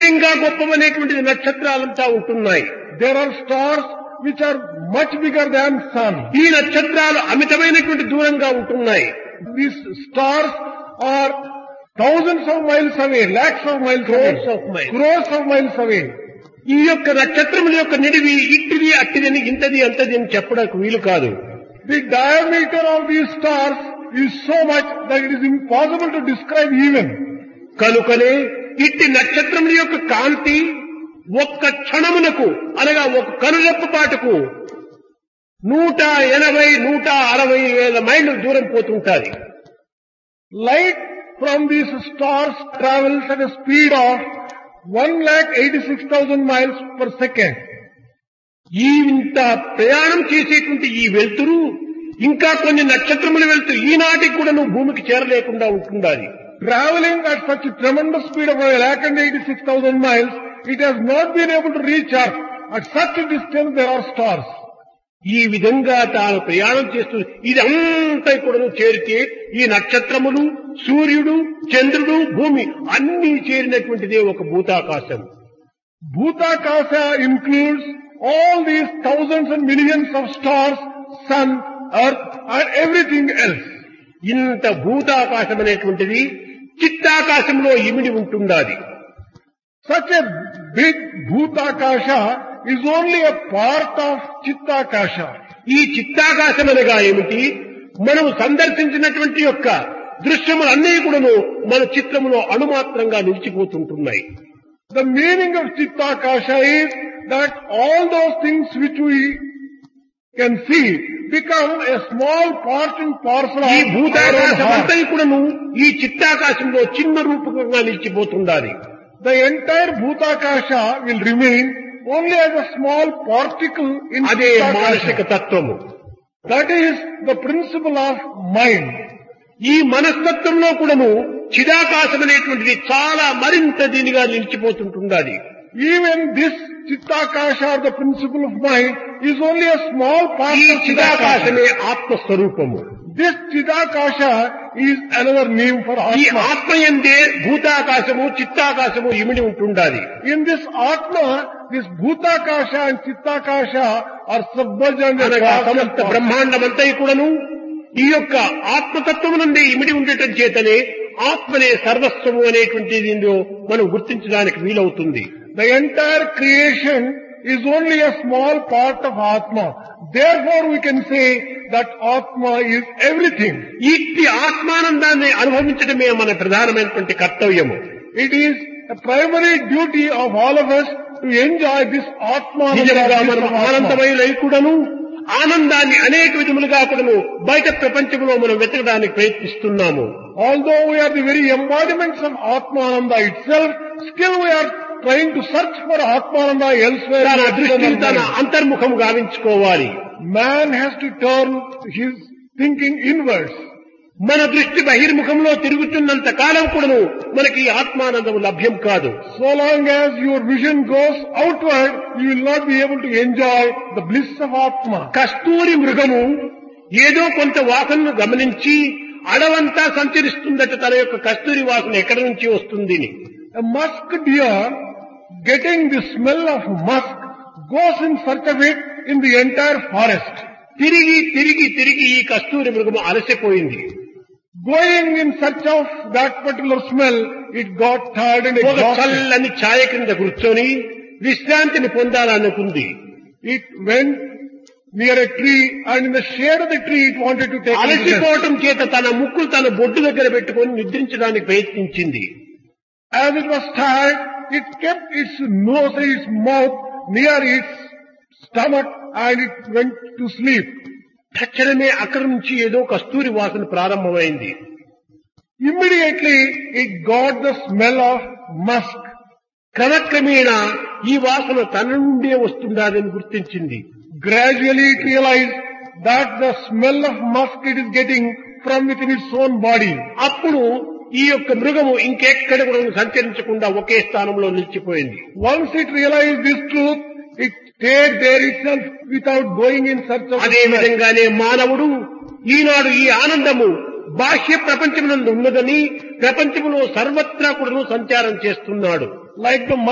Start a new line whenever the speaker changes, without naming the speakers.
ఇంకా గొప్పవనేటువంటిది నక్షత్రాలంతా ఉంటున్నాయి
There are stars which are much bigger than sun.
ఈ నక్షత్రాలు అమితమైనటువంటి దూరంగా ఉంటున్నాయి
These stars are thousands of miles away, lakhs of miles
Crores
away,
of miles.
crores of miles away.
ఈ యొక్క నక్షత్రముల యొక్క నిడివి ఇట్టిది అట్టిదని ఇంతది అంతది అని చెప్పడానికి వీలు కాదు
The diameter of these stars is so much that it is impossible to describe even.
కనుకనే ఇట్టి నక్షత్రముల యొక్క కాంతి ఒక్క క్షణమునకు అనగా ఒక కనురెప్ప పాటుకు నూట ఎనభై నూట అరవై వేల మైళ్ళు దూరం పోతుంటాది
Light from these stars travels at a speed of 1,86,000 miles per second.
ఈ ఇంత ప్రయాణం చేసేటువంటి ఈ వెలుతురు ఇంకా కొన్ని నక్షత్రములు వెళ్తూ ఈనాటికి కూడా నువ్వు భూమికి చేరలేకుండా ఉంటుండాలి
Traveling at such a tremendous speed of 1,86,000 miles, it has not been able to reach Earth. At such a distance there are stars.
ఈ విధంగా తాను ప్రయాణం చేస్తూ ఇదంతా కూడా చేరితే ఈ నక్షత్రములు సూర్యుడు చంద్రుడు భూమి అన్ని చేరినటువంటిదే ఒక భూతాకాశం
Bhutakasha includes all these thousands and millions of stars, sun, earth and everything else.
ఇంత భూతాకాశం అనేటువంటిది చిత్తాకాశంలో ఇమిడి ఉంటుండాది
Such a big Bhutakasha is only a part of Chittakasha.
ఈ చిత్తాకాశం అనగా ఏమిటి మనం సందర్శించినటువంటి యొక్క దృశ్యములన్నీ కూడాను మన చిత్రములో అణుమాత్రంగా నిలిచిపోతుంటున్నాయి
The meaning of Chittakasha is that all those things which we can see become a small part and parcel
ఈ
of our own
భూతాకాశం
heart.
అంతా కూడాను ఈ చిత్తాకాశంలో చిన్న రూపకంగా నిలిచిపోతుండాలి
The entire Bhutakasha will remain only as a small particle in
అదే మానసిక
Chittakasha.
తత్వము
That is the principle of mind.
ఈ మనస్తత్వంలో కూడాను చిదాకాశం అనేటువంటిది చాలా మరింత దీనిగా నిలిచిపోతుంటుండాలి
Even this Chittakasha or the principle of mind is only a small part
ఈ
of
చిదాకాశమే
Chittakasha.
ఆత్మస్వరూపము
This Chittakasha is another name for
ఈ
Atma.
ఆత్మయందే భూతాకాశము చిత్తాకాశము ఇమిడి ఉంటుండాలి
In this Atma, this Bhutakasha and Chittakasha are submerged under
అనగా
the
సమస్త బ్రహ్మాండమంతా కూడాను ఈ యొక్క ఆత్మతత్వము నుండి ఇమిడి ఉండటం చేతనే ఆత్మనే సర్వస్వము అనేటువంటిది ఏందో మనం గుర్తించడానికి వీలవుతుంది
The entire creation is only a small part of Atma. Therefore we can say that Atma is everything.
ఇట్టి ఆత్మానందాన్ని అనుభవించడమే మన ప్రధానమైనటువంటి కర్తవ్యము
It is a primary duty of all of us to enjoy this Atma.
నిజంగా మనం ఆనందమయులై కూడాను ఆనందాన్ని అనేక విధములుగా కూడాను బయట ప్రపంచంలో మనం వెతకడానికి ప్రయత్నిస్తున్నాము
Although we are the very embodiments of Atmananda itself, still we are trying to search for Atmananda elsewhere.
తన
in external
దృష్టిని తన
mind.
అంతర్ముఖం గావించుకోవాలి
Man has to turn his thinking inwards.
మన దృష్టి బహిర్ముఖంలో తిరుగుతున్నంత కాలం కూడాను మనకి ఈ ఆత్మానందం లభ్యం కాదు
So long as your vision goes outward, you will not be able to enjoy the bliss of Atma.
కస్తూరి మృగము ఏదో కొంత వాసనను గమనించి అడవంతా సంచరిస్తుందట తన యొక్క కస్తూరి వాసన ఎక్కడి నుంచి వస్తుంది అని.
A musk deer getting the smell of musk goes in search of it in the entire forest.
తిరిగి తిరిగి తిరిగి ఈ కస్తూరి మృగము అలసిపోయింది
Going in search of that particular smell, it got tired and
ఒక
exhausted.
చల్లని ఛాయ కింద కూర్చొని విశ్రాంతిని పొందాలనుకుంది
It went near a tree and in the shade of the tree it wanted to take a rest.
అలసిపోవటం చేత తన ముక్కులు తన బొడ్డు దగ్గర పెట్టుకొని నిద్రించడానికి ప్రయత్నించింది
As it was tired, it kept its nose and its mouth near its stomach and it went to sleep.
తక్షణమే అక్కడి నుంచి ఏదో కస్తూరి వాసన ప్రారంభమైంది
Immediately it got the smell of musk.
క్రమక్రమేణా ఈ వాసన తన నుండే వస్తుందని గుర్తించింది
Gradually it realized that the smell of musk it is getting from within its own body.
అప్పుడు ఈ యొక్క మృగము ఇంకెక్కడ కూడా సంచరించకుండా ఒకే స్థానంలో నిలిచిపోయింది
Once it realized this truth, it stayed there itself without going in search of
అదే
the smell.
విధంగానే మానవుడు ఈనాడు ఈ ఆనందము బాహ్య ప్రపంచమునందు ఉన్నదని ప్రపంచములో సర్వత్రా కూడా సంచారం చేస్తున్నాడు
Like the